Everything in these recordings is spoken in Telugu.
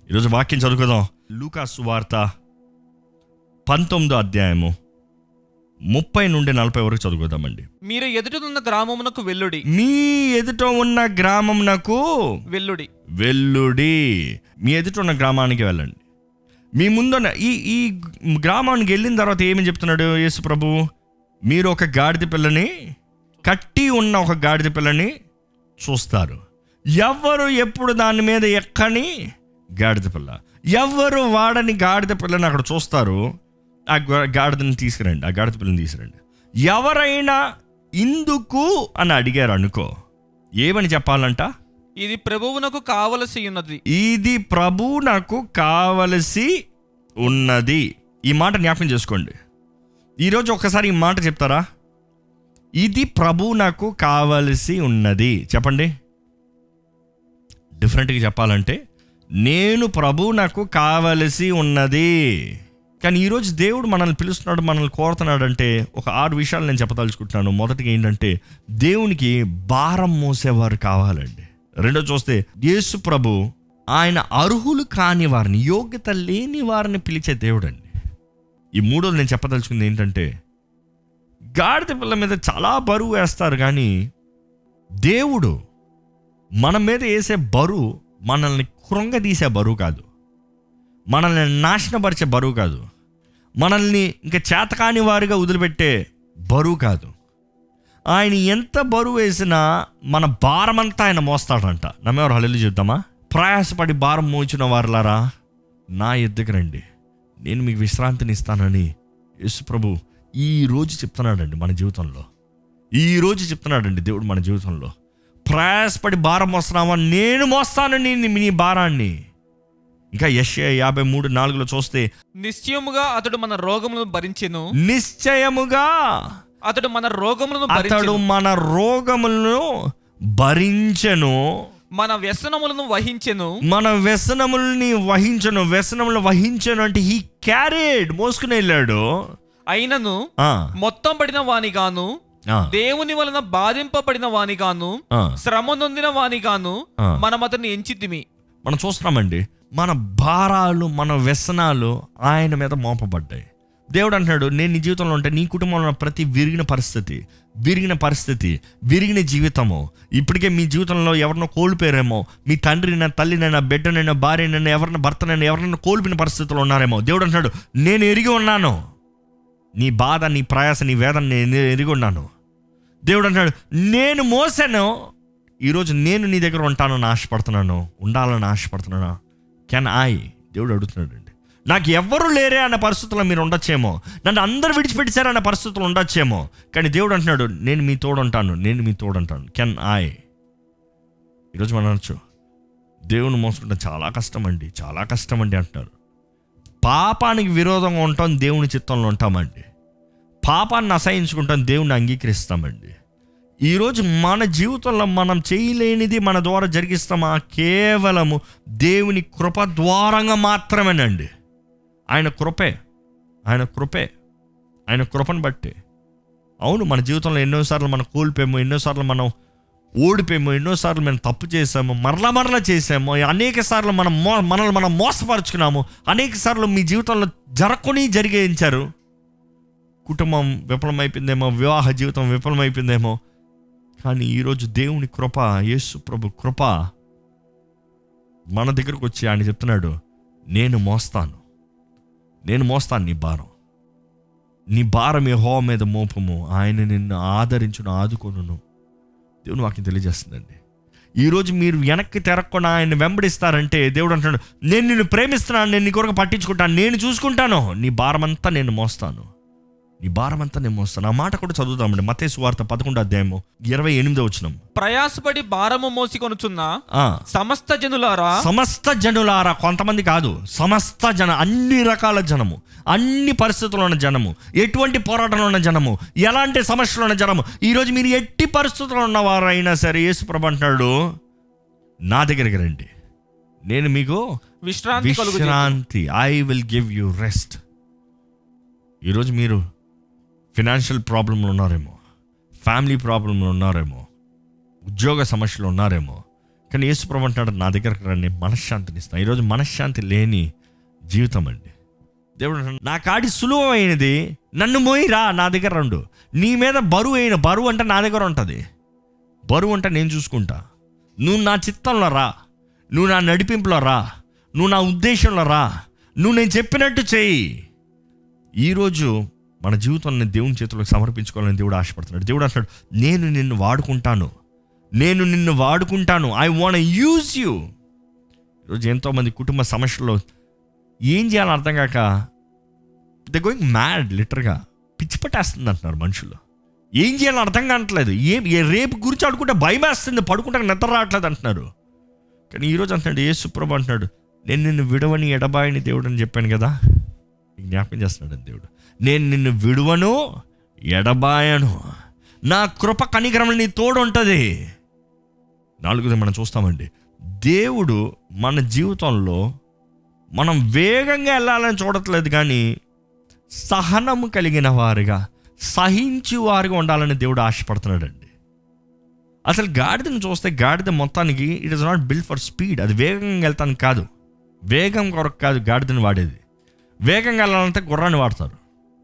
ఈరోజు వాక్యం చదువుకుందాం లూకాసు వార్త పంతొమ్మిదో అధ్యాయము ముప్పై నుండి నలభై వరకు చదువుకుందామండి మీరు ఎదుటనున్న గ్రామమునకు వెల్లుడి మీ ఎదుట ఉన్న గ్రామంనకు వెల్లుడి వెల్లుడి మీ ఎదుట ఉన్న గ్రామానికి వెళ్ళండి మీ ముందున్న ఈ ఈ గ్రామానికి వెళ్ళిన తర్వాత ఏమని చెప్తున్నాడు యేసు ప్రభు మీరు ఒక గాడిద పిల్లని కట్టి ఉన్న ఒక గాడిద పిల్లని చూస్తారు ఎవరు ఎప్పుడు దాని మీద ఎక్కని గాడిద పిల్ల ఎవరు వాడని గాడిద పిల్లని అక్కడ చూస్తారు ఆ గా- గాడిదని తీసుకురండి ఆ గాడిద పిల్లని తీసుకురండి ఎవరైనా ఇందుకు అని అడిగారు అనుకో ఏమని చెప్పాలంట ఇది ప్రభువునకు కావలసి ఉన్నది ఇది ప్రభు నాకు కావలసి ఉన్నది ఈ మాట జ్ఞాపకం చేసుకోండి ఈరోజు ఒక్కసారి ఈ మాట చెప్తారా ఇది ప్రభు నాకు కావలసి ఉన్నది చెప్పండి డిఫరెంట్గా చెప్పాలంటే నేను ప్రభు నాకు కావలసి ఉన్నది కానీ ఈరోజు దేవుడు మనల్ని పిలుస్తున్నాడు మనల్ని కోరుతున్నాడు అంటే ఒక ఆరు విషయాలు నేను చెప్పదలుచుకుంటున్నాను మొదటిగా ఏంటంటే దేవునికి భారం మోసేవారు కావాలండి రెండో చూస్తే యేసు ప్రభు ఆయన అర్హులు కాని వారిని యోగ్యత లేని వారిని పిలిచే దేవుడు అండి ఈ మూడోది నేను చెప్పదలుచుకుంది ఏంటంటే గాడిద పిల్ల మీద చాలా బరువు వేస్తారు కానీ దేవుడు మన మీద వేసే బరువు మనల్ని కృంగదీసే బరువు కాదు మనల్ని నాశనపరిచే బరువు కాదు మనల్ని ఇంకా చేతకాని వారిగా వదిలిపెట్టే బరువు కాదు ఆయన ఎంత బరువు వేసినా మన భారమంతా ఆయన మోస్తాడంట నమ్మేవారు హల్లు చెప్తామా ప్రయాసపడి భారం మోచిన వారులారా నా ఎద్దుకు రండి నేను మీకు విశ్రాంతిని ఇస్తానని యేసు ప్రభు ఈ రోజు చెప్తున్నాడండి మన జీవితంలో ఈ రోజు చెప్తున్నాడండి దేవుడు మన జీవితంలో ప్రయాసపడి భారం మోస్తున్నావా నేను మోస్తాను నీ నీ భారాన్ని ఇంకా యశ యాభై మూడు నాలుగులో చూస్తే నిశ్చయముగా అతడు మన రోగములను భరించెను నిశ్చయముగా అతడు మన రోగములను అతడు భరించెను మన రోగములను భరించెను మన వ్యసనములను వహించెను మన వ్యసనముల్ని వహించను వ్యసనములు వహించను అంటే హీ క్యారేడ్ మోసుకుని వెళ్ళాడు అయినను ఆ, మొత్తం పడిన వానిగాను ఆ, దేవుని వలన బాధింపబడిన వానిగాను ఆ. శ్రమ నొందిన వానిగాను ఆ. మనం అతన్ని ఎంచితిమి మనం చూస్తున్నామండి మన భారాలు మన వ్యసనాలు ఆయన మీద మోపబడ్డాయి దేవుడు అంటున్నాడు నేను నీ జీవితంలో ఉంటే నీ కుటుంబంలో ఉన్న ప్రతి విరిగిన పరిస్థితి విరిగిన పరిస్థితి విరిగిన జీవితము ఇప్పటికే మీ జీవితంలో ఎవరినో కోల్పోయారేమో మీ తండ్రినైనా తల్లినైనా బిడ్డనైనా భార్యనైనా ఎవరిన భర్తనైనా ఎవరైనా కోల్పోయిన పరిస్థితుల్లో ఉన్నారేమో దేవుడు అంటున్నాడు నేను ఎరిగి ఉన్నాను నీ బాధ నీ ప్రయాస నీ వేదన నేను ఎరిగి ఉన్నాను దేవుడు అంటున్నాడు నేను మోసాను ఈరోజు నేను నీ దగ్గర ఉంటానని ఆశపడుతున్నాను ఉండాలని ఆశపడుతున్నాను కెన్ ఐ దేవుడు అడుగుతున్నాడు అండి నాకు ఎవ్వరు లేరే అన్న పరిస్థితుల్లో మీరు ఉండొచ్చేమో నన్ను అందరు విడిచిపెట్టారు అన్న పరిస్థితులు ఉండొచ్చేమో కానీ దేవుడు అంటున్నాడు నేను మీ తోడుంటాను నేను మీ తోడుంటాను కెన్ ఐ ఈరోజు మనం అనొచ్చు దేవుని మోసుకుంటే చాలా కష్టం అండి చాలా కష్టం అండి అంటున్నారు పాపానికి విరోధంగా ఉంటాం దేవుని చిత్తంలో ఉంటామండి పాపాన్ని అసహించుకుంటాం దేవుని అంగీకరిస్తామండి ఈరోజు మన జీవితంలో మనం చేయలేనిది మన ద్వారా జరిగిస్తామా కేవలము దేవుని కృప ద్వారంగా మాత్రమేనండి ఆయన కృపే ఆయన కృపే ఆయన కృపను బట్టి అవును మన జీవితంలో ఎన్నోసార్లు మనం కోల్పోయాము ఎన్నోసార్లు మనం ఓడిపోయాము ఎన్నోసార్లు మనం తప్పు చేసాము మరలా మరలా చేసాము అనేక సార్లు మనం మో మనల్ని మనం మోసపరుచుకున్నాము అనేక సార్లు మీ జీవితంలో జరగకొని జరిగేయించారు కుటుంబం విఫలమైపోయిందేమో వివాహ జీవితం విఫలమైపోయిందేమో కానీ ఈరోజు దేవుని కృప యేసు ప్రభు కృప మన దగ్గరకు వచ్చి ఆయన చెప్తున్నాడు నేను మోస్తాను నేను మోస్తాను నీ భారం నీ భారం ఏ హో మీద మోపము ఆయన నిన్ను ఆదరించును ఆదుకొనును దేవుని వాక్యం తెలియజేస్తుందండి ఈరోజు మీరు వెనక్కి తిరగకుండా ఆయన వెంబడిస్తారంటే దేవుడు అంటున్నాడు నేను నిన్ను ప్రేమిస్తున్నాను నేను నీ కొరకు పట్టించుకుంటాను నేను చూసుకుంటాను నీ భారమంతా నేను మోస్తాను నీ భారమంతా నేను మోస్తాను ఆ మాట కూడా చదువుతామండి మతేసు వార్త పదకొండు అధ్యాయము ఇరవై ఎనిమిదో వచ్చినాం ప్రయాసపడి భారము మోసికొనుచున్న ఆ, సమస్త జనులారా సమస్త జనులారా కొంతమంది కాదు సమస్త జన అన్ని రకాల జనము అన్ని పరిస్థితుల్లో ఉన్న జనము ఎటువంటి పోరాటంలో ఉన్న జనము ఎలాంటి సమస్యలు ఉన్న జనము ఈరోజు మీరు ఎట్టి పరిస్థితుల్లో ఉన్నవారైనా సరే యేసు ప్రభు అంటున్నాడు నా దగ్గరికి రండి నేను మీకు విశ్రాంతి కలుగు విశ్రాంతి I will give you rest ఈరోజు మీరు ఫినాన్షియల్ ప్రాబ్లంలు ఉన్నారేమో ఫ్యామిలీ ప్రాబ్లంలు ఉన్నారేమో ఉద్యోగ సమస్యలు ఉన్నారేమో కానీ యేసుప్రభు అంటాడు నా దగ్గరకు రండి మనశ్శాంతిని ఇస్తాను ఈరోజు మనశ్శాంతి లేని జీవితం అండి దేవుడు అంటాడు, నా కాడి సులువైనది నన్ను మోయి రా నా దగ్గర రండు నీ మీద బరువు అయిన బరువు అంటే నా దగ్గర ఉంటుంది బరువు అంటే నేను చూసుకుంటా నువ్వు నా చిత్తంలో రా నువ్వు నా నడిపింపులో రా నువ్వు నా ఉద్దేశంలో రా నువ్వు నేను చెప్పినట్టు చెయ్యి ఈరోజు మన జీవితాన్ని దేవుని చేతులకు సమర్పించుకోవాలని దేవుడు ఆశపడుతున్నాడు దేవుడు అంటాడు నేను నిన్ను వాడుకుంటాను నేను నిన్ను వాడుకుంటాను ఐ వాంట్ యూజ్ యూ ఈరోజు ఎంతోమంది కుటుంబ సమస్యల్లో ఏం చేయాలో అర్థం కాక ద గోయింగ్ మ్యాడ్ లిటర్గా పిచ్చి పట్టేస్తుంది అంటున్నారు మనుషులు ఏం చేయాలో అర్థం కావట్లేదు ఏం ఏ రేపు గురించి ఆడుకుంటే భయం వేస్తుంది పడుకుంటే నిద్ర రావట్లేదు అంటున్నారు కానీ ఈరోజు అంటున్నాడు యేసుప్రభు అంటున్నాడు నేను నిన్ను విడవని ఎడబాయని దేవుడు అని చెప్పాను కదా నీకు జ్ఞాపకం చేస్తున్నాడు దేవుడు నేను నిన్ను విడువను ఎడబాయను నా కృప కనికరములు నీ తోడు ఉంటుంది నాలుగోది మనం చూస్తామండి దేవుడు మన జీవితంలో మనం వేగంగా వెళ్ళాలని చూడట్లేదు కానీ సహనము కలిగిన వారుగా సహించి వారుగా ఉండాలని దేవుడు ఆశపడుతున్నాడండి అసలు గాడిదను చూస్తే గాడిద మొత్తానికి it is not built for speed అది వేగంగా వెళ్తానికి కాదు వేగం కొరకు కాదు గాడిదని వాడేది వేగంగా వెళ్ళాలంటే గుర్రాన్ని వాడతారు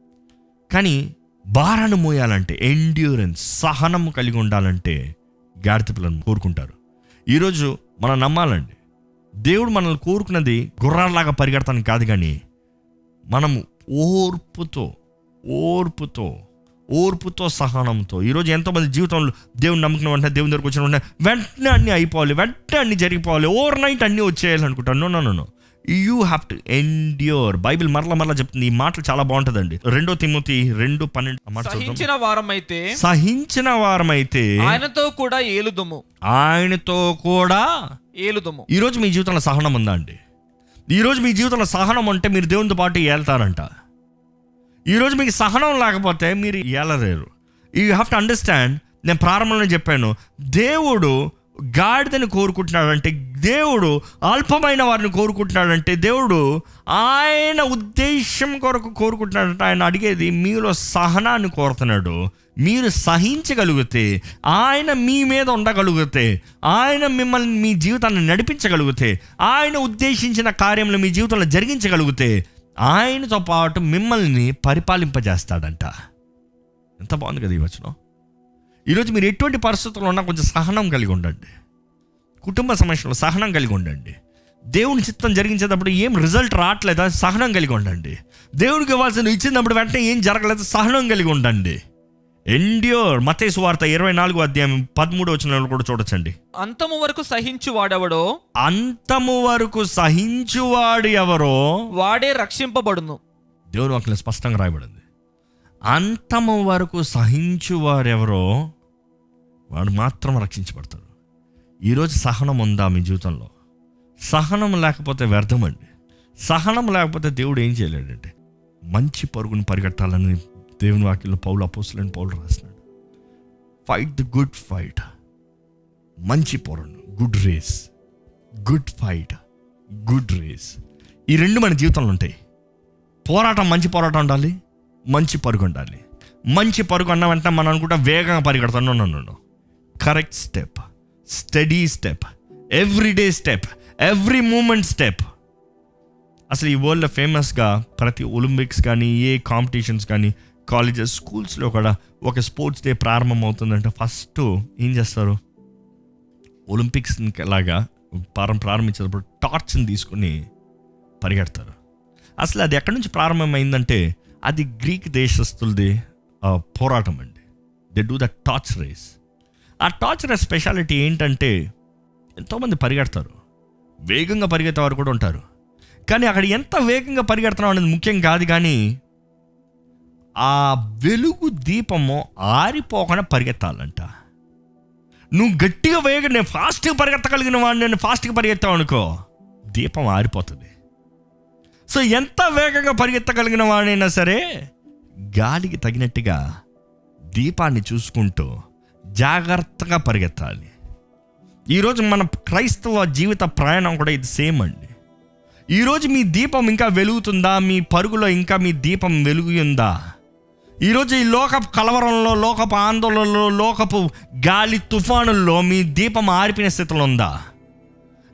కానీ భారాన్ని మోయాలంటే ఎండ్యూరెన్స్ సహనం కలిగి ఉండాలంటే గాడిద పిల్లలను కోరుకుంటారు ఈరోజు మనం నమ్మాలండి దేవుడు మనల్ని కోరుకున్నది గుర్రాల్లాగా పరిగెడతానికి కాదు కానీ మనము ఓర్పుతో ఓర్పుతో ఓర్పుతో సహనంతో ఈరోజు ఎంతోమంది జీవితంలో దేవుని నమ్ముకున్న వెంటనే దేవుని దగ్గరకు వచ్చిన వెంటనే వెంటనే అన్నీ అయిపోవాలి వెంటనే అన్నీ జరిగిపోవాలి ఓవర్ నైట్ అన్నీ వచ్చేయాలి అనుకుంటాను no no no you have to endure Bible మరల మరలా చెప్తుంది ఈ మాటలు చాలా బాగుంటుందండి రెండో తిమ్మతి రెండు పన్నెండు ఆ మాట చూద్దాం. సహించిన వారమైతే సహించిన వారమైతే ఆయనతో కూడా ఏలుదుము ఆయనతో కూడా ఏలుదుము ఈరోజు మీ జీవితంలో సహనం ఉందా అండి ఈరోజు మీ జీవితంలో సహనం ఉంటే మీరు దేవునితో పాటు ఏళ్తారంట ఈరోజు మీకు సహనం లేకపోతే మీరు ఏలలేరు యూ హ్యావ్ టు అండర్స్టాండ్ నేను ప్రారంభంలో చెప్పాను దేవుడు గాడిదని కోరుకుంటున్నాడంటే దేవుడు అల్పమైన వారిని కోరుకుంటున్నాడంటే దేవుడు ఆయన ఉద్దేశం కొరకు కోరుకుంటున్నాడంటే ఆయన అడిగేది మీలో సహనాన్ని కోరుతున్నాడు మీరు సహించగలిగితే ఆయన మీ మీద ఉండగలిగితే ఆయన మిమ్మల్ని మీ జీవితాన్ని నడిపించగలిగితే ఆయన ఉద్దేశించిన కార్యంలో మీ జీవితంలో జరిగించగలిగితే ఆయనతో పాటు మిమ్మల్ని పరిపాలింపజేస్తాడంట ఎంత బాగుంది కదా ఈ వచనం ఈరోజు మీరు ఎటువంటి పరిస్థితుల్లో ఉన్నా కొంచెం సహనం కలిగి ఉండండి కుటుంబ సమస్యలో సహనం కలిగి ఉండండి దేవుని చిత్తం జరిగించేటప్పుడు ఏం రిజల్ట్ రావట్లేదా సహనం కలిగి ఉండండి దేవుడికి ఇవ్వాల్సిన ఇచ్చినప్పుడు వెంటనే ఏం జరగలేదు సహనం కలిగి ఉండండి ఎండ్యూర్ మతేసు వార్త ఇరవై నాలుగు అధ్యాయం పదమూడు వచ్చిన కూడా చూడొచ్చండి అంతము వరకు సహించు వాడెవడో అంతము వరకు సహించువాడు ఎవరో వాడే రక్షింపబడును దేవుని వాక్యం స్పష్టంగా రాయబడింది అంతము వరకు సహించువారెవరో వాడు మాత్రం రక్షించబడతాడు ఈరోజు సహనం ఉందా మీ జీవితంలో సహనం లేకపోతే వ్యర్థమండి సహనం లేకపోతే దేవుడు ఏం చేయలేడంటే మంచి పరుగును పరిగెట్టాలని దేవుని వాక్యంలో పౌలు అపోసులని పౌలు రాసినాడు ఫైట్ ది గుడ్ ఫైట్ మంచి పోరాడు good race good fight good race ఈ రెండు మన జీవితంలో ఉంటాయి పోరాటం మంచి పోరాటం ఉండాలి మంచి పరుగు ఉండాలి మంచి పరుగు అన్న వెంటనే మనం అనుకుంటా వేగంగా పరిగెడతాను no, no, no, no correct step study step everyday step every moment step అసలు ఈ వరల్డ్లో ఫేమస్గా ప్రతి ఒలింపిక్స్ కానీ ఏ కాంపిటీషన్స్ కానీ కాలేజెస్ స్కూల్స్లో కూడా ఒక స్పోర్ట్స్ డే ప్రారంభం అవుతుందంటే ఫస్ట్ ఏం చేస్తారు ఒలింపిక్స్ లాగా ప్రారం ప్రారంభించేటప్పుడు టార్చ్ని తీసుకుని పరిగెడతారు అసలు అది ఎక్కడి నుంచి ప్రారంభమైందంటే అది గ్రీక్ దేశస్తులది ఆ, పోరాటం అండి they do the torch race ఆ టార్చ్ రేస్ స్పెషాలిటీ ఏంటంటే ఎంతోమంది పరిగెడతారు వేగంగా పరిగెత్తే కూడా ఉంటారు కానీ అక్కడ ఎంత వేగంగా పరిగెడుతున్నాం అనేది ముఖ్యం కాదు కానీ ఆ వెలుగు దీపము ఆరిపోకుండా పరిగెత్తాలంట నువ్వు గట్టిగా వేగ నేను ఫాస్ట్గా పరిగెత్తగలిగిన వాడిని నేను ఫాస్ట్గా పరిగెత్తావు అనుకో దీపం ఆరిపోతుంది సో ఎంత వేగంగా పరిగెత్తగలిగిన వాడైనా సరే గాలికి తగినట్టుగా దీపాన్ని చూసుకుంటూ జాగ్రత్తగా పరిగెత్తాలి ఈరోజు మన క్రైస్తవ జీవిత ప్రయాణం కూడా ఇది సేమ్ అండి ఈరోజు మీ దీపం ఇంకా వెలుగుతుందా మీ పరుగులో ఇంకా మీ దీపం వెలుగుందా ఈరోజు ఈ లోకపు కలవరంలో లోకపు ఆందోళనలో లోకపు గాలి తుఫానుల్లో మీ దీపం ఆరిపోయిన స్థితిలో ఉందా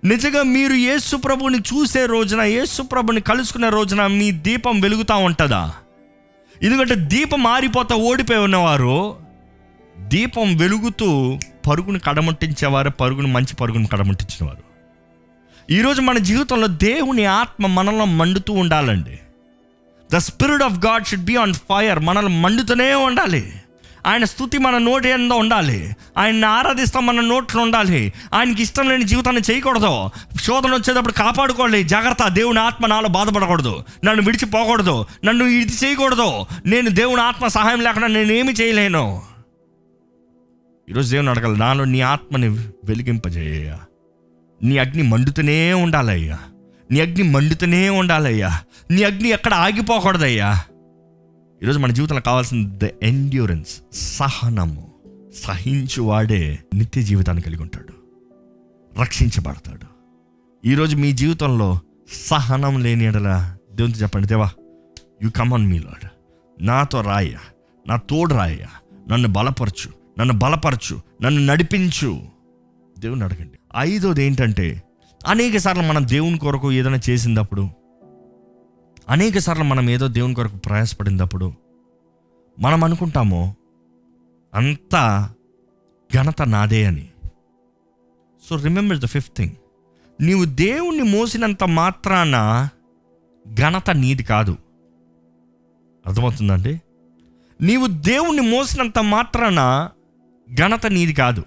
నిజంగా మీరు యేసు ప్రభుని చూసే రోజున యేసు ప్రభుని కలుసుకునే రోజున మీ దీపం వెలుగుతూ ఉంటుందా ఎందుకంటే దీపం మారిపోతా ఓడిపోయి ఉన్నవారు దీపం వెలుగుతూ పరుగును కడముట్టించేవారు పరుగును మంచి పరుగును కడముట్టించినవారు ఈరోజు మన జీవితంలో దేవుని ఆత్మ మనలో మండుతూ ఉండాలండి the spirit of God should be on fire మనల్ని మండుతూనే ఉండాలి ఆయన స్థుతి మన నోటి ఎంత ఉండాలి ఆయన్ని ఆరాధిస్తాం మన నోట్లో ఉండాలి ఆయనకి ఇష్టం లేని జీవితాన్ని చేయకూడదు శోధన వచ్చేటప్పుడు కాపాడుకోవాలి జాగ్రత్త దేవుని ఆత్మ నాలో బాధపడకూడదు నన్ను విడిచిపోకూడదు నన్ను ఇది చేయకూడదు నేను దేవుని ఆత్మ సహాయం లేకుండా నేనేమి చేయలేను ఈరోజు దేవుని అడగాలి నాలో నీ ఆత్మని వెలిగింపజేయ నీ అగ్ని మండుతూనే ఉండాలయ్యా నీ అగ్ని మండుతూనే ఉండాలయ్యా నీ అగ్ని ఎక్కడ ఆగిపోకూడదయ్యా ఈరోజు మన జీవితంలో కావాల్సిన ద ఎండ్యూరెన్స్ సహనము సహించువాడే నిత్య జీవితాన్ని కలిగి ఉంటాడు రక్షించబడతాడు ఈరోజు మీ జీవితంలో సహనం లేని ఎడల దేవునితో చెప్పండి దేవా you come on me lord నాతో రాయ నా తోడు రాయ నన్ను బలపరచు నన్ను బలపరచు నన్ను నడిపించు దేవుని అడగండి ఐదోది ఏంటంటే అనేక సార్లు మనం దేవుని కొరకు ఏదైనా చేసినప్పుడు అనేక సార్లు మనం ఏదో దేవుని కొరకు ప్రయాసపడినప్పుడు మనం అనుకుంటాము అంతా ఘనత నాదే అని so remember the fifth thing నీవు దేవుణ్ణి మోసినంత మాత్రాన ఘనత నీది కాదు అర్థమవుతుందండి నీవు దేవుణ్ణి మోసినంత మాత్రాన ఘనత నీది కాదు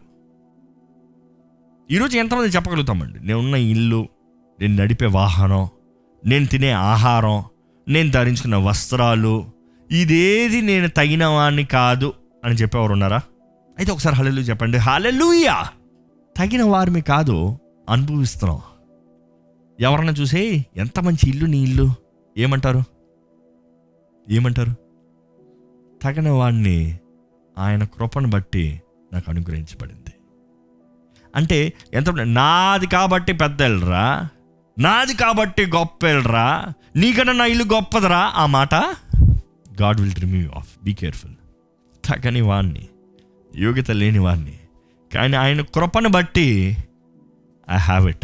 ఈరోజు ఎంతమంది చెప్పగలుగుతామండి నేనున్న ఇల్లు నేను నడిపే వాహనం నేను తినే ఆహారం నేను ధరించుకున్న వస్త్రాలు ఇదేది నేను తగిన వాడిని కాదు అని చెప్పేవారు ఉన్నారా అయితే ఒకసారి హలెలు చెప్పండి హలెలుయా తగిన వారిని కాదు అనుభవిస్తున్నాం ఎవరన్నా చూసే ఎంత మంచి ఇల్లు నీ ఇల్లు ఏమంటారు ఏమంటారు తగిన వాడిని ఆయన కృపను బట్టి నాకు అనుగ్రహించబడింది అంటే ఎంత నాది కాబట్టి పెద్ద వెళ్ళరా నాది కాబట్టి గొప్ప వెళ్ళరా నీకన్నా నా ఇల్లు గొప్పదరా ఆ మాట God will remove off be careful తగని వాణ్ణి యోగ్యత లేని వాణ్ణి కానీ ఆయన కృపను బట్టి ఐ హ్యావ్ ఇట్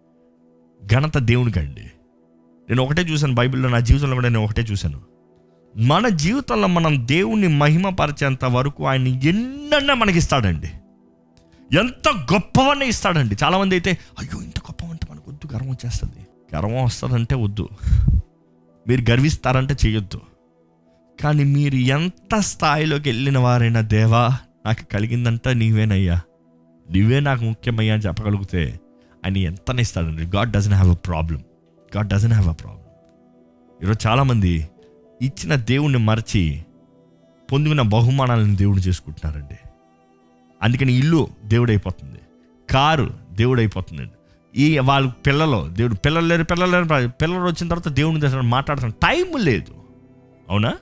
ఘనత దేవునికండి నేను ఒకటే చూశాను బైబిల్లో నా జీవితంలో కూడా నేను ఒకటే చూశాను మన జీవితంలో మనం దేవుణ్ణి మహిమపరిచేంత వరకు ఆయన ఎన్నన్నా మనకి ఇస్తాడండి ఎంత గొప్పవన్నీ ఇస్తాడండి చాలామంది అయితే అయ్యో ఇంత గొప్పవంటే మనకు వద్దు గర్వం వచ్చేస్తుంది గర్వం వస్తుందంటే వద్దు మీరు గర్విస్తారంటే చేయొద్దు కానీ మీరు ఎంత స్థాయిలోకి వెళ్ళిన వారైనా దేవా నాకు కలిగిందంతా నీవేనయ్యా నువ్వే నాకు ముఖ్యమయ్యా అని చెప్పగలిగితే ఆయన ఎంతనే ఇస్తాడండి God doesn't have a problem God doesn't have a problem ఈరోజు చాలామంది ఇచ్చిన దేవుణ్ణి మరచి పొందుకున్న బహుమానాలను దేవుడు చేసుకుంటున్నారండి అందుకని ఇల్లు దేవుడైపోతుంది కారు దేవుడైపోతుందండి ఈ వాళ్ళ పిల్లలు దేవుడు పిల్లలు లేరు పిల్లలు లేరు పిల్లలు వచ్చిన తర్వాత దేవుని దగ్గర మాట్లాడుతున్న టైం లేదు అవునా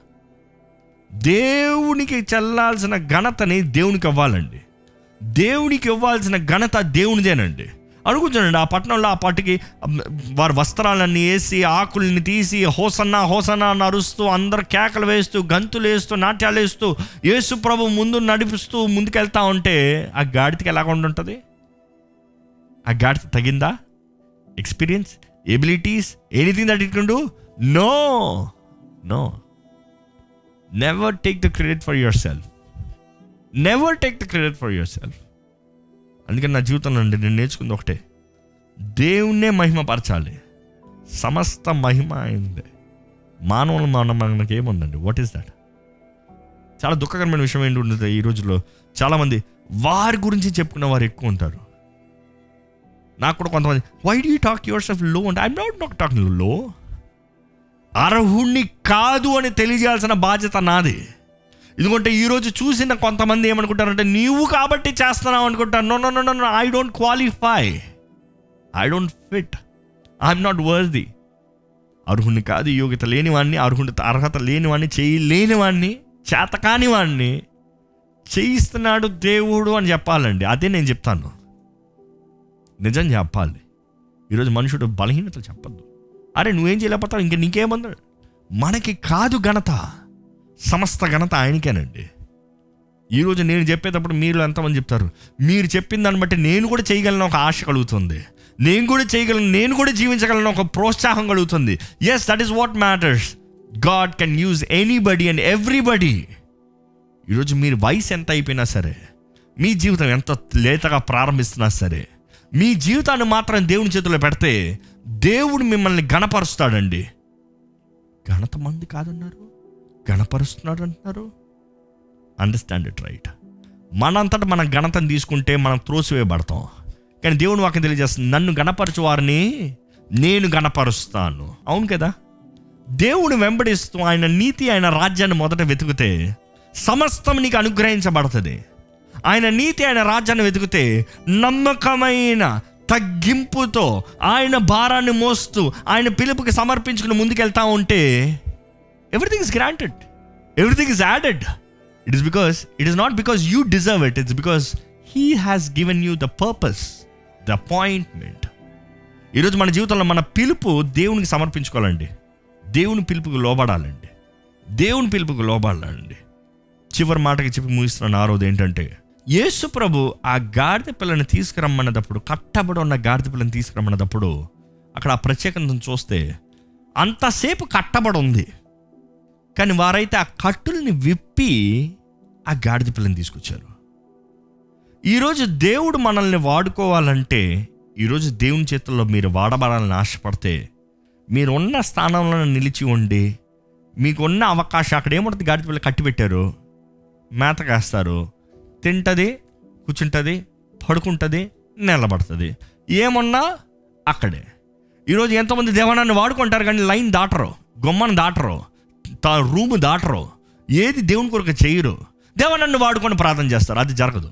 దేవునికి చెల్లాల్సిన ఘనతని దేవునికి ఇవ్వాలండి దేవునికి ఇవ్వాల్సిన ఘనత దేవునిదేనండి అనుకుంటానండి ఆ పట్టణంలో ఆ పట్టుకి వారి వస్త్రాలన్నీ వేసి ఆకుల్ని తీసి హోసన్నా హోసన్నా అని అరుస్తూ అందరు కేకలు వేస్తూ గంతులు వేస్తూ నాట్యాలు వేస్తూ యేసు ప్రభు ముందు నడిపిస్తూ ముందుకెళ్తా ఉంటే ఆ గాడికి ఎలాగ ఉంటుంది ఆ గాడిత తగిందా experience abilities anything that it can do no no never take the credit for yourself never take the credit for yourself అందుకని నా జీవితంలో నుండి నేను నేర్చుకుంది ఒకటే దేవుణ్ణే మహిమపరచాలి సమస్త మహిమ అయింది మానవులు మన మనకి ఏముందండి వాట్ ఈస్ దట్ చాలా దుఃఖకరమైన విషయం ఏంటి ఉంటుంది ఈ రోజుల్లో చాలామంది వారి గురించి చెప్పుకున్న వారు ఎక్కువ ఉంటారు నాకు కూడా కొంతమంది why do you talk yourself low అంటే ఐఎమ్ నాట్ నాట్ టాకింగ్ లో అర్హుణ్ణి కాదు అని తెలియజేయాల్సిన బాధ్యత నాది ఎందుకంటే ఈరోజు చూసిన కొంతమంది ఏమనుకుంటారంటే నీవు కాబట్టి చేస్తున్నావు అనుకుంటారు no no no no I don't qualify I don't fit I'm not worthy అర్హుని కాదు యోగ్యత లేనివాడిని అర్హుని అర్హత లేనివాడిని చేయి లేనివాడిని చేతకాని వాడిని చేయిస్తున్నాడు దేవుడు అని చెప్పాలండి అదే నేను చెప్తాను నిజం చెప్పాలి ఈరోజు మనుషుడు బలహీనతలు చెప్పద్దు అరే నువ్వేం చేయలేకపోతావు ఇంక నీకేమన్నాడు మనకి కాదు ఘనత సమస్త ఘనత ఆయనకేనండి ఈరోజు నేను చెప్పేటప్పుడు మీరు ఎంతమంది చెప్తారు మీరు చెప్పిన దాన్ని బట్టి నేను కూడా చేయగలను ఒక ఆశ కలుగుతుంది నేను కూడా చేయగలను నేను కూడా జీవించగలను ఒక ప్రోత్సాహం కలుగుతుంది yes that is what matters God can use anybody and everybody ఈరోజు మీరు వయసు ఎంత అయిపోయినా సరే మీ జీవితం ఎంత లేతగా ప్రారంభిస్తున్నా సరే మీ జీవితాన్ని మాత్రం దేవుని చేతిలో పెడితే దేవుడు మిమ్మల్ని గణపరుస్తాడండి ఘనత మంది కాదన్నారు గణపరుస్తున్నాడు అంటున్నారు అండర్స్టాండ్ ఇట్ రైట్ మనంతటా మనం ఘనతను తీసుకుంటే మనం త్రోసివేయబడతాం కానీ దేవుడు వాక్యం తెలియజేస్తుంది నన్ను గణపరచు వారిని నేను గణపరుస్తాను అవును కదా దేవుడు వెంబడిస్తూ ఆయన నీతి ఆయన రాజ్యాన్ని మొదట వెతికితే సమస్తం నీకు అనుగ్రహించబడుతుంది ఆయన నీతి ఆయన రాజ్యాన్ని వెతికితే నమ్మకమైన తగ్గింపుతో ఆయన భారాన్ని మోస్తూ ఆయన పిలుపుకి సమర్పించుకుని ముందుకెళ్తా ఉంటే everything is granted everything is added it is because it is not because you deserve it it's because he has given you the purpose the appointment ఈరోజు మన జీవితంలో మన పిలుపు దేవునికి సమర్పించుకోవాలండి దేవుని పిలుపుకు లోబడాలండి దేవుని పిలుపుకు లోబడాలండి చివరి మాటకి చెప్పి ముగిస్తున్నాను ఆ రోజు ఏంటంటే యేసు ప్రభు ఆ గాడిద పిల్లని తీసుకురమ్మన్నప్పుడు కట్టబడి ఉన్న గాడిద పిల్లని తీసుకురమ్మన్నప్పుడు అక్కడ ఆ ప్రత్యేకతను చూస్తే అంతసేపు కట్టబడి ఉంది కానీ వారైతే ఆ కట్టుల్ని విప్పి ఆ గాడిద పిల్లని తీసుకొచ్చారు ఈరోజు దేవుడు మనల్ని వాడుకోవాలంటే ఈరోజు దేవుని చేతుల్లో మీరు వాడబడాలని ఆశపడితే మీరు ఉన్న స్థానంలో నిలిచి ఉండి మీకున్న అవకాశం అక్కడ ఏముంటుంది గాడిద పిల్ల కట్టి పెట్టారు మేత కాస్తారు తింటుంది కూర్చుంటుంది పడుకుంటుంది నిలబడుతుంది ఏమున్నా అక్కడే ఈరోజు ఎంతోమంది దేవానాన్ని వాడుకుంటారు కానీ లైన్ దాటరు గొమ్మను దాటరు తా రూము దాటరు ఏది దేవుని కొరకు చేయరు దేవానన్ను వాడుకొని ప్రార్థన చేస్తారు అది జరగదు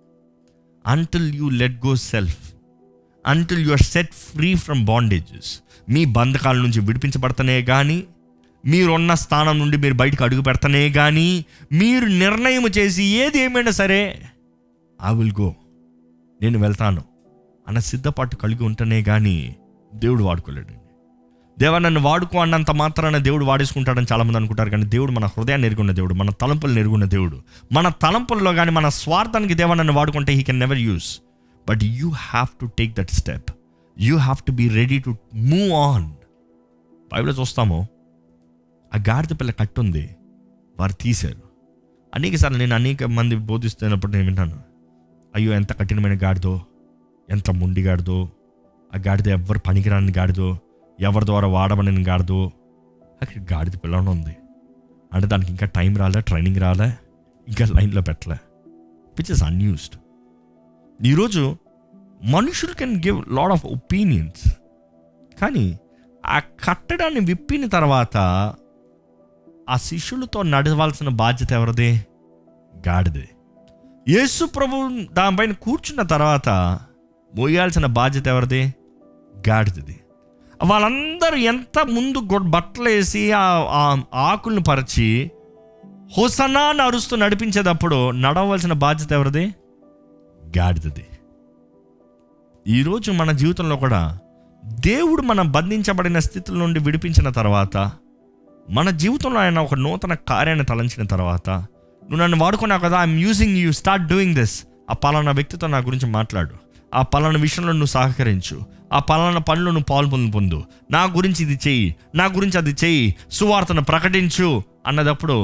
until you let go self until you are set free from bondages మీ బంధకాల నుంచి విడిపించబడతనే కానీ మీరున్న స్థానం నుండి మీరు బయటకు అడుగు పెడతనే కానీ మీరు నిర్ణయం చేసి ఏది ఏమైనా సరే ఐ విల్ గో నేను వెళ్తాను అన్న సిద్ధపాటు కలిగి ఉంటేనే కానీ దేవుడు వాడుకోలేడండి దేవా నన్ను వాడుకో అన్నంత మాత్రాన దేవుడు వాడేసుకుంటాడని చాలామంది అనుకుంటారు కానీ దేవుడు మన హృదయాన్ని ఎరుగున్న దేవుడు మన తలంపులు ఎరుగున్న దేవుడు మన తలంపుల్లో కానీ మన స్వార్థానికి దేవా నన్ను వాడుకుంటే he can never use but you have to take that step you have to be ready to move on బైబిల్లో చూస్తాము ఆ గాడిద పిల్ల కట్టుంది వారు తీశారు అనేక సార్లు నేను అనేక మంది బోధిస్తున్నప్పుడు నేను వింటాను అయ్యో ఎంత కఠినమైన గాడిదో ఎంత మొండి గాడిదో ఆ గాడిద ఎవరు పనికిరాని గాడిదో ఎవరి ద్వారా వాడబడిన గాడిదో అక్కడ గాడిద పిల్లనే ఉంది అంటే దానికి ఇంకా టైం రాలే ట్రైనింగ్ రాలే ఇంకా లైన్లో పెట్టలే విచ్ ఇస్ అన్యూస్డ్ ఈరోజు మనుషులు can give lot of opinions కానీ ఆ కట్టడాన్ని విప్పిన తర్వాత ఆ శిష్యులతో నడవాల్సిన బాధ్యత ఎవరిది గాడిదే యేసు ప్రభు దానిపైన కూర్చున్న తర్వాత మోయాల్సిన బాధ్యత ఎవరిది గాడిదది వాళ్ళందరూ ఎంత ముందు గొడ్ బట్టలు వేసి ఆ ఆ ఆకులను పరిచి హొసనా అని అరుస్తూ నడిపించేటప్పుడు నడవలసిన బాధ్యత ఎవరిది గాడిదది ఈరోజు మన జీవితంలో కూడా దేవుడు మనం బంధించబడిన స్థితుల నుండి విడిపించిన తర్వాత మన జీవితంలో ఆయన ఒక నూతన కార్యాన్ని తలంచిన తర్వాత నువ్వు నన్ను వాడుకున్నావు కదా I'm using you start doing this ఆ పలానా వ్యక్తితో నా గురించి మాట్లాడు ఆ పలానా విషయంలో నువ్వు సహకరించు ఆ పలానా పనులు నువ్వు పాలు పొందు పొందు నా గురించి ఇది చెయ్యి నా గురించి అది చెయ్యి సువార్తను ప్రకటించు అన్నదప్పుడు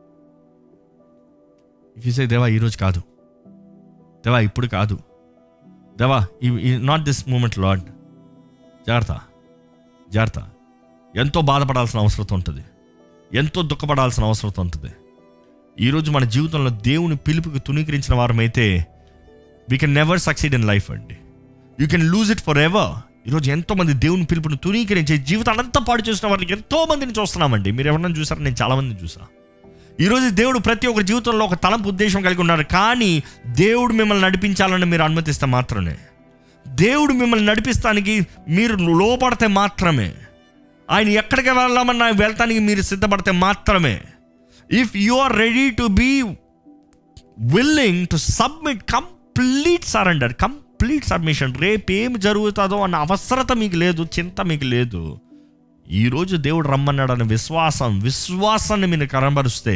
సే దేవా ఈరోజు కాదు దేవా ఇప్పుడు కాదు దేవా నాట్ దిస్ మూమెంట్ లాడ్ జాగ్రత్త జాగ్రత్త ఎంతో బాధపడాల్సిన అవసరం ఉంటుంది ఎంతో దుఃఖపడాల్సిన అవసరం ఉంటుంది ఈరోజు మన జీవితంలో దేవుని పిలుపుకి తునీకరించిన వారమైతే we can never succeed in life అండి you can lose it forever ఈరోజు ఎంతో మంది దేవుని పిలుపుని తునీకరించి జీవితాన్ని అంతా పాడు చేసిన వారిని ఎంతో మందిని చూస్తున్నామండి మీరు ఎవరన్నా చూసారా నేను చాలా మందిని చూసా ఈరోజు దేవుడు ప్రతి ఒక్క జీవితంలో ఒక తలంపు ఉద్దేశం కలిగి ఉన్నారు కానీ దేవుడు మిమ్మల్ని నడిపించాలని మీరు అనుమతిస్తే మాత్రమే దేవుడు మిమ్మల్ని నడిపిస్తానికి మీరు లోపడితే మాత్రమే ఆయన ఎక్కడికి వెళ్ళామన్నా వెళ్తానికి మీరు సిద్ధపడితే మాత్రమే if you are ready to be willing to submit complete surrender complete submission రేపు ఏం జరుగుతుందో అన్న అవసరత మీకు లేదు చింత మీకు లేదు ఈరోజు దేవుడు రమ్మన్నాడన్న విశ్వాసం విశ్వాసాన్ని మీరు కనబరుస్తే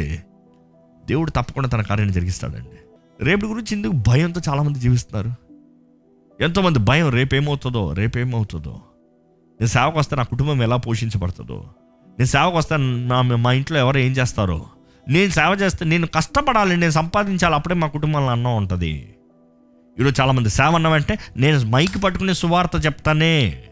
దేవుడు తప్పకుండా తన కార్యాన్ని జరిగిస్తాడండి రేపటి గురించి ఎందుకు భయంతో చాలామంది జీవిస్తున్నారు ఎంతోమంది భయం రేపేమవుతుందో రేపేమవుతుందో నేను సేవకు వస్తే నా కుటుంబం ఎలా పోషించబడుతుందో నేను సేవకు వస్తే నా మా ఇంట్లో ఎవరు ఏం చేస్తారో నేను సేవ చేస్తే నేను కష్టపడాలి నేను సంపాదించాలి అప్పుడే మా కుటుంబంలో అన్నం ఉంటుంది ఈరోజు చాలామంది సేవ అన్నామంటే నేను మైక్ పట్టుకునే సువార్త చెప్తానే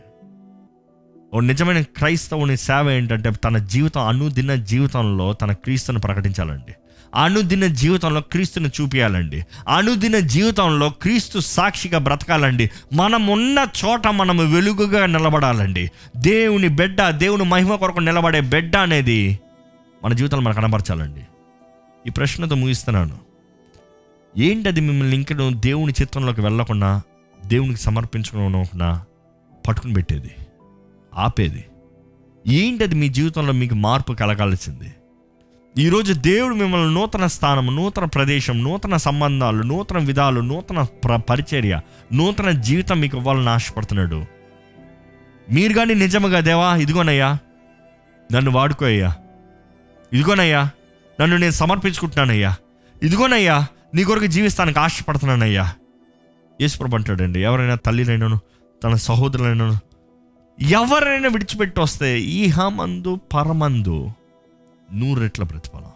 ఓ నిజమైన క్రైస్తవుని సేవ ఏంటంటే తన జీవితం అనుదిన జీవితంలో తన క్రీస్తుని ప్రకటించాలండి అనుదిన జీవితంలో క్రీస్తుని చూపించాలండి అనుదిన జీవితంలో క్రీస్తు సాక్షిగా బ్రతకాలండి మనం ఉన్న చోట మనం వెలుగుగా నిలబడాలండి దేవుని బిడ్డ దేవుని మహిమ కొరకు నిలబడే బిడ్డ అనేది మన జీవితంలో మనకు కనబరచాలండి ఈ ప్రశ్నతో ముగిస్తున్నాను ఏంటది మిమ్మల్ని ఇంకను దేవుని చిత్రంలోకి వెళ్ళకుండా దేవునికి సమర్పించుకోకుండా పట్టుకుని పెట్టేది ఆపేది ఏంటది మీ జీవితంలో మీకు మార్పు కలగాల్సింది ఈరోజు దేవుడు మిమ్మల్ని నూతన స్థానం నూతన ప్రదేశం నూతన సంబంధాలు నూతన విధాలు నూతన ప్ర పరిచర్య నూతన జీవితం మీకు ఇవ్వాలని ఆశపడుతున్నాడు మీరు కానీ నిజముగా దేవా ఇదిగోనయ్యా నన్ను వాడుకోయ్యా ఇదిగోనయ్యా నన్ను నేను సమర్పించుకుంటున్నానయ్యా ఇదిగోనయ్యా నీ కొరకు జీవిస్తానికి ఆశపడుతున్నానయ్యా యేసుప్రభు అంటాడండి ఎవరైనా తల్లినైనాను తన సహోదరులైనాను ఎవరైనా విడిచిపెట్టి వస్తే ఈహమందు పరమందు నూరెట్ల ప్రతిఫలం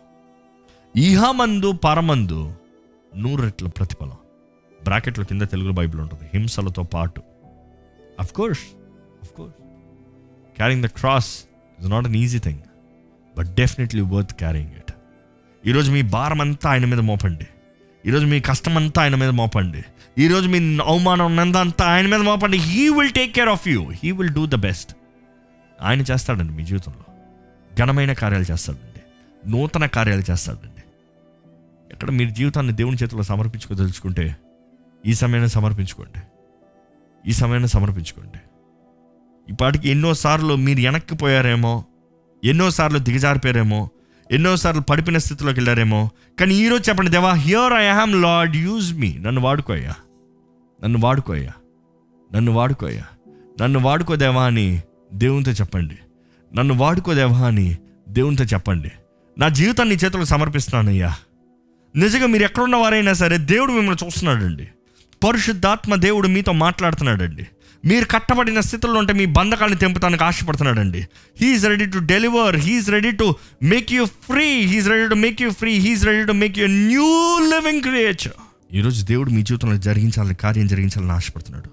ఈహమందు పరమందు నూరెట్ల ప్రతిఫలం బ్రాకెట్లో కింద తెలుగు బైబిల్ ఉంటుంది హింసలతో పాటు of course of course carrying the cross is not an easy thing but definitely worth carrying it ఈరోజు మీ భారం అంతా ఆయన మీద మోపండి ఈరోజు మీ కష్టం అంతా ఆయన మీద మోపండి ఈరోజు మీ అవమానం ఉన్నదంతా ఆయన మీద మోపండి he will take care of you he will do the best ఆయన చేస్తాడండి మీ జీవితంలో ఘనమైన కార్యాలు చేస్తాడండి నూతన కార్యాలు చేస్తాడండి ఎక్కడ మీరు జీవితాన్ని దేవుని చేతిలో సమర్పించుకోదలుచుకుంటే ఈ సమయాన్ని సమర్పించుకోండి ఈ సమయాన్ని సమర్పించుకోండి ఇప్పటికి ఎన్నోసార్లు మీరు వెనక్కిపోయారేమో ఎన్నోసార్లు దిగజారిపోయారేమో ఎన్నోసార్లు పడిపోయిన స్థితిలోకి వెళ్ళారేమో కానీ ఈరోజు చెప్పండి దేవా here I am lord use me నన్ను వాడుకోయ్యా నన్ను వాడుకోయ్యా నన్ను వాడుకోయ్యా నన్ను వాడుకోదేవా అని దేవునితో చెప్పండి నన్ను వాడుకోదేవా అని దేవునితో చెప్పండి నా జీవితాన్ని నీ చేతులకు సమర్పిస్తున్నానయ్యా నిజంగా మీరు ఎక్కడున్న వారైనా సరే దేవుడు మిమ్మల్ని చూస్తున్నాడండి పరిశుద్ధాత్మ దేవుడు మీతో మాట్లాడుతున్నాడండి మీరు కట్టబడిన స్థితిలో ఉంటే మీ బంధకాలను తెంపుతానికి ఆశపడుతున్నాడండి he is ready to deliver he is ready to make you free he is ready to make you free he is ready to make you new living creature ఈరోజు దేవుడు మీ జీవితంలో జరిగించాలని కార్యం జరిగించాలని ఆశపడుతున్నాడు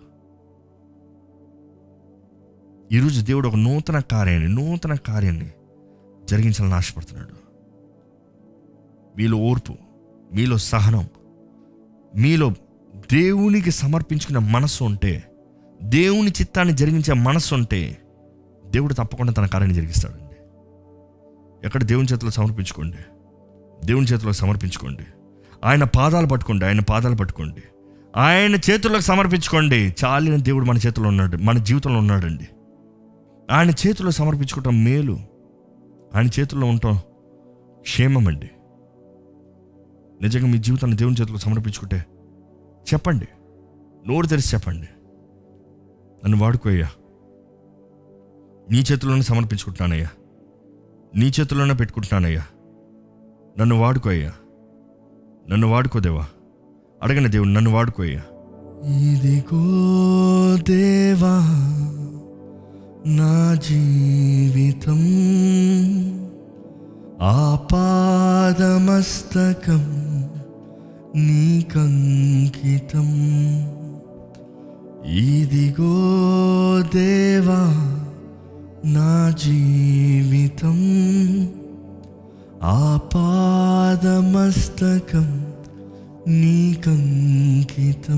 ఈరోజు దేవుడు ఒక నూతన కార్యాన్ని నూతన కార్యాన్ని జరిగించాలని ఆశపడుతున్నాడు మీలో ఓర్పు మీలో సహనం మీలో దేవునికి సమర్పించుకున్న మనస్సు ఉంటే దేవుని చిత్తాన్ని జరిగించే మనస్సు ఉంటే దేవుడు తప్పకుండా తన కార్యాన్ని జరిగిస్తాడండి ఎక్కడ దేవుని చేతిలో సమర్పించుకోండి దేవుని చేతిలో సమర్పించుకోండి ఆయన పాదాలు పట్టుకోండి ఆయన పాదాలు పట్టుకోండి ఆయన చేతుల్లోకి సమర్పించుకోండి చాలిన దేవుడు మన చేతిలో ఉన్నాడు మన జీవితంలో ఉన్నాడండి ఆయన చేతిలో సమర్పించుకోవటం మేలు ఆయన చేతుల్లో ఉండటం క్షేమం అండి నిజంగా మీ జీవితాన్ని దేవుని చేతిలో సమర్పించుకుంటే చెప్పండి నోరు తెరిచి చెప్పండి నన్ను వాడుకోయ్యా నీ చేతుల్లోనే సమర్పించుకుంటున్నానయ్యా నీ చేతుల్లోనే పెట్టుకుంటున్నానయ్యా నన్ను వాడుకోయ్యా నన్ను వాడుకోదేవా అడగండి దేవుడు నన్ను వాడుకోయ్యా ఇదిగో దేవా నా జీవితం ఆపాదమస్తకం నీకంకితం ఇదిగో దేవా నా జీవితం ఆపాదమస్తకం నీకంకితం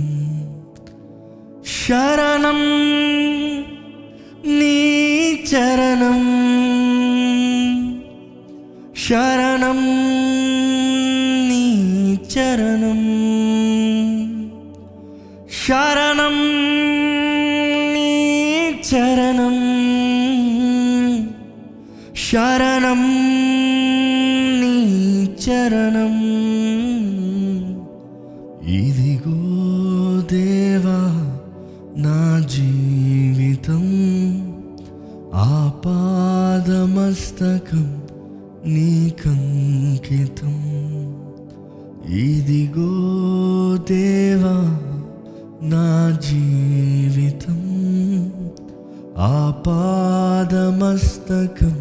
శరణం నీ చరణం శరణం నీ చరణం శరణం నీ చరణం శరణం నీ చరణం ఇదిగో దేవా నా జీవితం ఆపాదమస్తకం నీకంకితం ఇదిగో దేవా నా జీవితం ఆపాదమస్తకం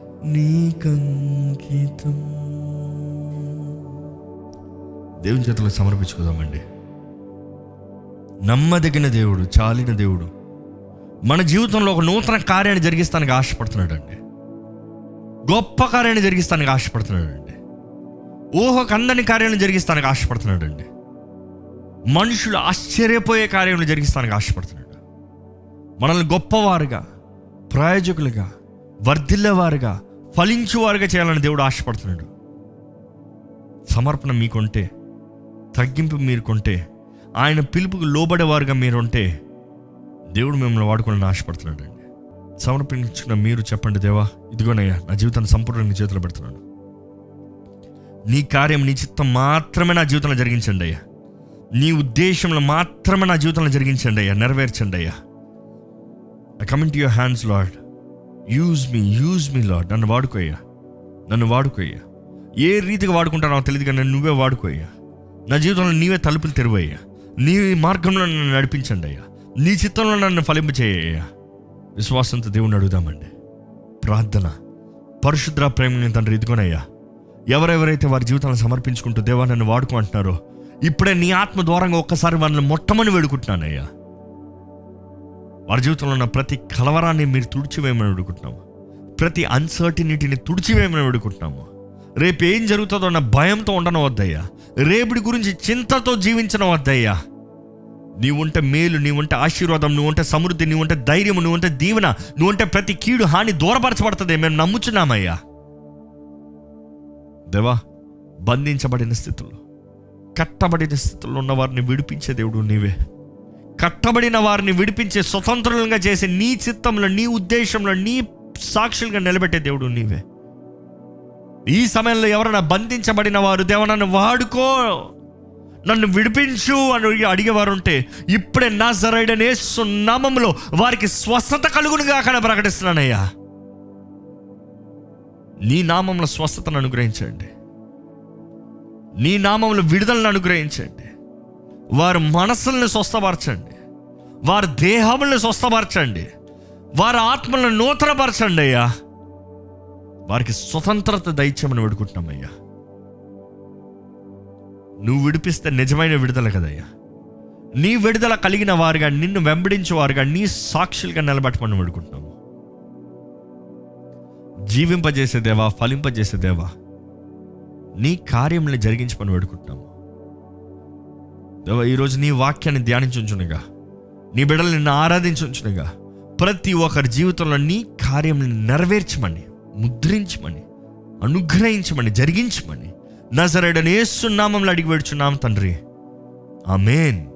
నీకంకితం దేవుని చేతులకు సమర్పించుకుందామండి నమ్మదగిన దేవుడు చాలిన దేవుడు మన జీవితంలో ఒక నూతన కార్యాన్ని జరిగిస్తానికి ఆశపడుతున్నాడండి గొప్ప కార్యాన్ని జరిగిస్తానికి ఆశపడుతున్నాడండి ఊహకు అందని కార్యాలను జరిగిస్తానికి ఆశపడుతున్నాడండి మనుషులు ఆశ్చర్యపోయే కార్యాలను జరిగిస్తానికి ఆశపడుతున్నాడు మనల్ని గొప్పవారుగా ప్రయోజకులుగా వర్ధిల్లేవారుగా ఫలించువారుగా చేయాలని దేవుడు ఆశపడుతున్నాడు సమర్పణ మీకుంటే తగ్గింపు మీరుకుంటే ఆయన పిలుపుకు లోబడేవారుగా మీరుంటే దేవుడు మిమ్మల్ని వాడుకోవాలని ఆశపడుతున్నాడు అండి సమర్పించుకున్న మీరు చెప్పండి దేవా ఇదిగోనయ్యా నా జీవితాన్ని సంపూర్ణంగా నీ చేతిలో పెడుతున్నాను నీ కార్యం నీ చిత్తం మాత్రమే నా జీవితంలో జరిగించండి అయ్యా నీ ఉద్దేశంలో మాత్రమే నా జీవితంలో జరిగించండి అయ్యా నెరవేర్చండి అయ్యా I coming to your hands lord use me use me lord నన్ను వాడుకోయ్యా నన్ను వాడుకోయ్యా ఏ రీతిగా వాడుకుంటానో తెలియదు కానీ నువ్వే వాడుకోయ్యా నా జీవితంలో నీవే తలుపులు తెరువయ్యా నీ మార్గంలో నన్ను నడిపించండి అయ్యా నీ చిత్తంలో నన్ను ఫలింపు చేయ్యా విశ్వాసంతో దేవుని అడుగుదామండి ప్రార్థన పరిశుద్ర ప్రేమ తండ్రి ఇదిగోనయ్యా ఎవరెవరైతే వారి జీవితాలను సమర్పించుకుంటూ దేవా నన్ను వాడుకో అంటున్నారో ఇప్పుడే నీ ఆత్మ ద్వారంగా ఒక్కసారి వారిని మొట్టమని వేడుకుంటున్నానయ్యా వారి జీవితంలో ఉన్న ప్రతి కలవరాన్ని మీరు తుడిచివేయమని వేడుకుంటున్నాము ప్రతి అన్సర్టినిటీని తుడిచివేయమని వేడుకుంటున్నాము రేపు ఏం జరుగుతుందో అన్న భయంతో ఉండడం వద్దయ్యా రేపుడి గురించి చింతతో జీవించడం వద్దయ్యా నీవుంటే మేలు నీవుంటే ఆశీర్వాదం నువ్వుంటే సమృద్ధి నీవుంటే ధైర్యం నువ్వుంటే దీవెన నువ్వుంటే ప్రతి కీడు హాని దూరపరచబడుతుంది మేము నమ్ముచున్నామయ్యా దేవా బంధించబడిన స్థితుల్లో కట్టబడిన స్థితిలో ఉన్న వారిని విడిపించే దేవుడు నీవే కట్టబడిన వారిని విడిపించే స్వతంత్రులుగా చేసే నీ చిత్తంలో నీ ఉద్దేశంలో నీ సాక్షులుగా నిలబెట్టే దేవుడు నీవే ఈ సమయంలో ఎవరైనా బంధించబడిన వారు దేవ నన్ను వాడుకో నన్ను విడిపించు అని అడిగేవారు ఉంటే ఇప్పుడే నా జరైడనే సున్నామంలో వారికి స్వస్థత కలుగునుగా అక్కడ ప్రకటిస్తున్నానయ్యా నీ నామంలో స్వస్థతను అనుగ్రహించండి నీ నామంలో విడుదలను అనుగ్రహించండి వారి మనసుల్ని స్వస్థపరచండి వారి దేహములను స్వస్థపరచండి వారి ఆత్మలను నూతనపరచండి అయ్యా వారికి స్వతంత్రత దైత్యమని వేడుకుంటున్నామయ్యా నువ్వు విడిపిస్తే నిజమైన విడుదల కదయ్యా నీ విడుదల కలిగిన వారుగా నిన్ను వెంబడించే వారుగా నీ సాక్షులుగా నిలబెట్టమని వేడుకుంటున్నాము జీవింపజేసే దేవా ఫలింపజేసే దేవా నీ కార్యములను జరిగించమని వేడుకుంటున్నాము దేవా ఈరోజు నీ వాక్యాన్ని ధ్యానించుంచునుగా నీ బిడ్డలు నిన్ను ఆరాధించుంచునుగా ప్రతి ఒక్కరి జీవితంలో నీ కార్యములను నెరవేర్చమని ముద్రించమని అనుగ్రహించమని జరిగించమని నజరడని ఏసునామంలో అడిగి వేడుచున్నాం తండ్రి ఆమెన్